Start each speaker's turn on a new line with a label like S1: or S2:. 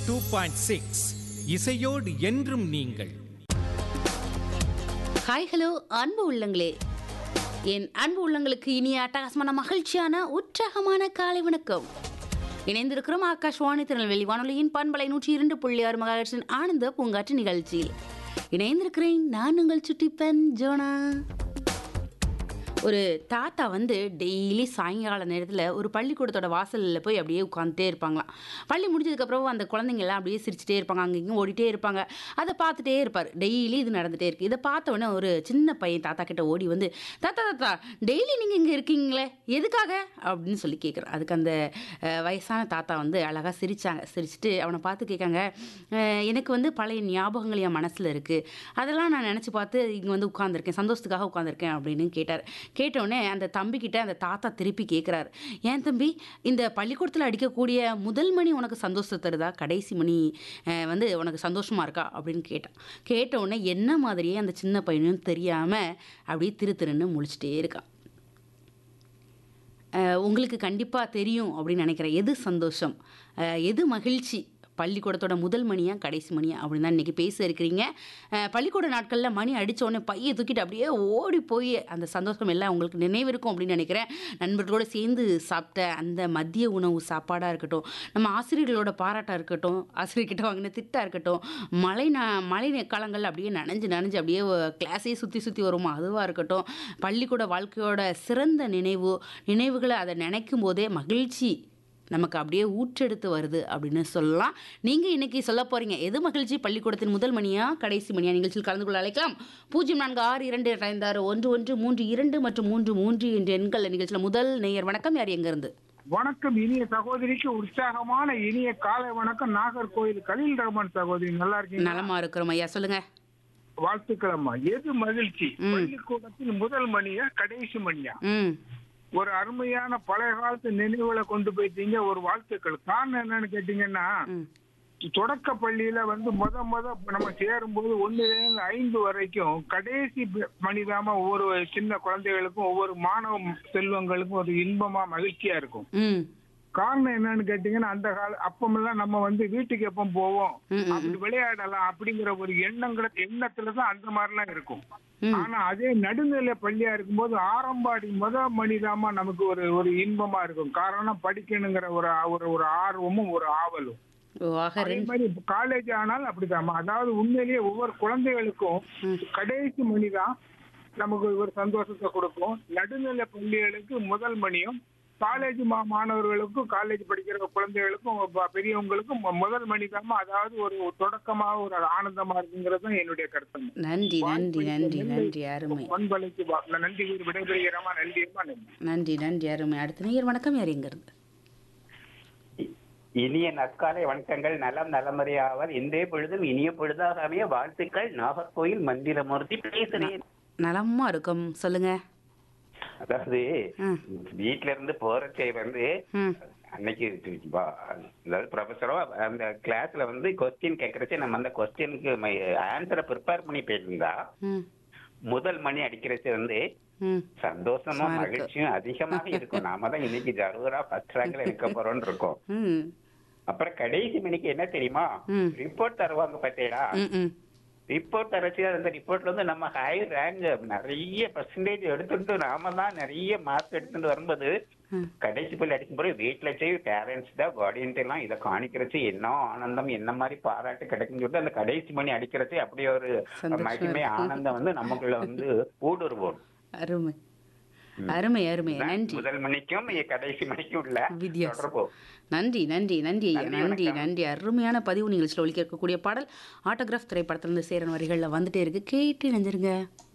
S1: Two point six இசையோடு என்றும் நீங்கள்
S2: ஹாய் ஹலோ அன்பு உள்ளங்களே என் அன்பு உள்ளங்களுக்கு இனிய அட்டகாசமான மகிழ்ச்சியான உற்சாகமான காலை வணக்கம் இணைந்திருக்கிறோம் ஆகாஷ்வாணி திருநெல்வேலி வானொலியின் பண்பலை நூற்றி இரண்டு புள்ளி ஆறு மகாட்சின் ஆனந்த பூங்காற்று நிகழ்ச்சியில் இணைந்திருக்கிறேன் நான் உங்கள் சுட்டிப்பன் ஜோனா ஒரு தாத்தா வந்து டெய்லி சாயங்கால நேரத்தில் ஒரு பள்ளிக்கூடத்தோட வாசலில் போய் அப்படியே உட்காந்துட்டே இருப்பாங்களாம் பள்ளி முடிஞ்சதுக்கப்புறம் அந்த குழந்தைங்க எல்லாம் அப்படியே சிரிச்சிட்டே இருப்பாங்க அங்கே இங்கேயும் ஓடிட்டே இருப்பாங்க அதை பார்த்துட்டே இருப்பார் டெய்லி இது நடந்துகிட்டே இருக்குது இதை பார்த்த உடனே ஒரு சின்ன பையன் தாத்தா கிட்ட ஓடி வந்து தாத்தா தாத்தா டெய்லி நீங்கள் இங்கே இருக்கீங்களே எதுக்காக அப்படின்னு சொல்லி கேட்குறான் அதுக்கு அந்த அஹ், வயசான தாத்தா வந்து அழகாக சிரிச்சாங்க சிரிச்சிட்டு அவனை பார்த்து கேட்காங்க "அஹ், எனக்கு வந்து பழைய ஞாபகங்கள் என் மனசில் இருக்குது அதெல்லாம் நான் நினச்சி பார்த்து இங்கே வந்து உட்காந்துருக்கேன் சந்தோஷத்துக்காக உட்காந்துருக்கேன் அப்படின்னு கேட்டார் கேட்டவுடனே அந்த தம்பிக்கிட்ட அந்த தாத்தா திருப்பி கேட்குறாரு ஏன் தம்பி இந்த பள்ளிக்கூடத்தில் அடிக்கக்கூடிய முதல் மணி உனக்கு சந்தோஷத்தை தருதா கடைசி மணி அஹ், வந்து உனக்கு சந்தோஷமா இருக்கா அப்படின்னு கேட்டான் கேட்ட உடனே என்ன மாதிரியே அந்த சின்ன பையனும் தெரியாமல் அப்படியே திரு திருன்னு முழிச்சிட்டே இருக்கான் அஹ், உங்களுக்கு கண்டிப்பாக தெரியும் அப்படின்னு நினைக்கிறேன் எது சந்தோஷம் அஹ், எது மகிழ்ச்சி பள்ளிக்கூடத்தோட முதல் மணியா கடைசி மணியா அப்படின்னு தான் இன்றைக்கி பேச இருக்கிறீங்க அஹ், பள்ளிக்கூட நாட்களில் மணி அடிச்ச உடனே பையை தூக்கிட்டு அப்படியே ஓடி போய் அந்த சந்தோஷம் எல்லாம் உங்களுக்கு நினைவிருக்கும் அப்படின்னு நினைக்கிறேன் நண்பர்களோடு சேர்ந்து சாப்பிட்ட அந்த மதிய உணவு சாப்பாடாக இருக்கட்டும் நம்ம ஆசிரியர்களோட பாராட்டாக இருக்கட்டும் ஆசிரியர்கிட்ட வாங்கின திட்டாக இருக்கட்டும் மழை ந மழை காலங்களில் அப்படியே நனைஞ்சு நனைஞ்சு அப்படியே கிளாஸே சுற்றி சுற்றி வருமா அதுவாக இருக்கட்டும் பள்ளிக்கூட வாழ்க்கையோட சிறந்த நினைவு நினைவுகளை அதை நினைக்கும் போதே மகிழ்ச்சி நமக்கு அப்படியே ஊற்றெடுத்து வருது அப்படின்னு சொல்லலாம் நீங்கள் இன்னைக்கு சொல்ல போகிறீங்க எது மகிழ்ச்சி பள்ளிக்கூடத்தின் முதல் மணியா கடைசி மணியா நிகழ்ச்சியில் கலந்து கொள்ள அழைக்கலாம் பூஜ்ஜியம் நான்கு ஆறு இரண்டு ஐந்து ஆறு ஒன்று ஒன்று மூன்று இரண்டு மற்றும் மூன்று மூன்று என்ற எண்கள் நிகழ்ச்சியில் முதல் நேயர் வணக்கம் யார் எங்கேருந்து
S3: வணக்கம் இனிய சகோதரிக்கு உற்சாகமான இனிய காலை வணக்கம் நாகர்கோயில் கலில் ரஹ்மான் சகோதரி நல்லா இருக்கீங்க
S2: நலமா இருக்கிறோம் ஐயா சொல்லுங்க
S3: வாழ்த்துக்கள் அம்மா எது மகிழ்ச்சி
S2: ம்.
S3: பள்ளிக்கூடத்தில் முதல் மணியா கடைசி மணியா
S2: ம்
S3: ஒரு அருமையான பழைய காலத்து நினைவுகளை கொண்டு போயிட்டீங்க ஒரு வாழ்த்துக்கள் காரணம் என்னன்னு கேட்டீங்கன்னா
S2: ம்
S3: தொடக்க பள்ளியில வந்து முத முத நம்ம சேரும்போது ஒண்ணுல இருந்து ஐந்து வரைக்கும் கடைசி ப- மணிதாம ஒவ்வொரு சின்ன குழந்தைகளுக்கும் ஒவ்வொரு மாணவ செல்வங்களுக்கும் ஒரு இன்பமா மகிழ்ச்சியா இருக்கும்
S2: ம்
S3: காரணம் என்னன்னு கேட்டீங்கன்னா அந்த கால அப்பமெல்லாம் நம்ம வந்து வீட்டுக்கு எப்போ போவோம்
S2: ம், ம்,
S3: அப்படி விளையாடலாம் அப்படிங்கிற ஒரு எண்ணங்கிற எண்ணத்துல தான் அந்த மாதிரிலாம் இருக்கும்
S2: ம்.
S3: ஆனா அதே நடுநிலை பள்ளியா இருக்கும்போது ஆரம்பாடி முத மணிதாமா நமக்கு ஒரு ஒரு இன்பமா இருக்கும் காரணம் படிக்கணுங்கிற ஒரு ஒரு ஒரு ஆர்வமும் ஒரு ஆவலும்
S2: ஓ ஆக
S3: அதே
S2: ரெண்டு
S3: மாதிரி காலேஜ் ஆனாலும் அப்படிதாம்மா அதாவது உண்மையிலேயே ஒவ்வொரு குழந்தைகளுக்கும்
S2: ம்.
S3: கடைசி மணிதான் நமக்கு ஒரு சந்தோஷத்தை கொடுக்கும் நடுநிலை பள்ளிகளுக்கு முதல் மணியும் காலேஜ் மா மாணவர்களுக்கும் காலேஜ் படிக்கிற குழந்தைகளுக்கும் ப- பெரியவங்களுக்கும் மு- முதல் மணி அதாவது ஒரு தொடக்கமா ஒரு ஆனந்தமா இருக்குங்கிறது தான் என்னுடைய கருத்து
S2: நன்றி நன்றி நன்றி நன்றி அருமை
S3: பண்பலைக்கு வா- நன்றி கூறி விடைபெறுகிறமா நன்றியம்மா நன்றி
S2: நன்றி நன்றி அருமை அடுத்த நேயர் வணக்கம் யார் எங்கேருந்து
S4: இனிய நற்காலை வணக்கங்கள் நலம் நலமறியாவர் இன்றைய பொழுதும் இனிய பொழுதாக அமைய வாழ்த்துக்கள் நாகர்கோயில் மந்திரமூர்த்தி பேசுறேன்
S2: நலமா இருக்கும் சொல்லுங்க
S4: அதாவது
S2: ம்.
S4: வீட்ல இருந்து போறச்சே வந்து
S2: ம்
S4: அன்னைக்கு வா- அதாவது ப்ரொஃபஸரோ அந்த கிளாஸ்ல வந்து கொஸ்டின் கேட்கறச்சே நம்ம அந்த கொஸ்டினுக்கு ஆன்சரை ப்ரிப்பேர் பண்ணி போயிருந்தா
S2: ம்
S4: முதல் மணி அடிக்கிறச்சே வந்து
S2: ம்
S4: சந்தோஷமும்
S2: சும்மா இருக்கு.
S4: மகிழ்ச்சியும் அதிகமாக இருக்கும் நாம தான் இன்னைக்கு ஜரூரா ஃபர்ஸ்ட் ரேங்க்ல இருக்க போறோம்னு இருக்கோம்
S2: ம்
S4: அப்புறம் கடைசி மணிக்கு என்ன தெரியுமா
S2: ம்.
S4: ரிப்போர்ட் தருவாங்க பார்த்தீங்களா
S2: ம் ம்
S4: ரிப்போர்ட் தரச்சு அந்த ரிப்போர்ட்ல வந்து நம்ம ஹை ரேங்க் நிறைய பர்சன்டேஜ் எடுத்துட்டு நாம தான் நிறைய மார்க் எடுத்துட்டு வரும்போது
S2: ம்.
S4: கடைசி பள்ளி அடிக்கும் போது வீட்டுல போய் பேரண்ட்ஸ் தான் கார்டியன்ட் எல்லாம் இதை காணிக்கிறச்சு என்ன ஆனந்தம் என்ன மாதிரி பாராட்டு கிடைக்குன்னு சொல்லிட்டு அந்த கடைசி மணி அடிக்கிறச்சு அப்படியே ஒரு
S2: சந்தோஷமா
S4: மகிமை
S2: இருக்கும்.
S4: ஆனந்தம் வந்து நமக்குள்ள வந்து ஊடுருவோம்
S2: அருமை அருமை அருமை நன்றி
S4: முதல் மணிக்கும் கடைசி மணிக்கும் உள்ள
S2: வித்தியாசம்.
S4: தொடர்பு
S2: நன்றி நன்றி நன்றி ஐயா
S4: நன்றி,
S2: நன்றி
S4: வணக்கம்.
S2: நன்றி அருமையான பதிவு நிகழ்ச்சியில் ஒழிக்க இருக்கக்கூடிய பாடல் ஆட்டோகிராஃப் திரைப்படத்திலிருந்து சேரன் வரிகளில் வந்துட்டே இருக்கு கேட்டு இணைஞ்சிருங்க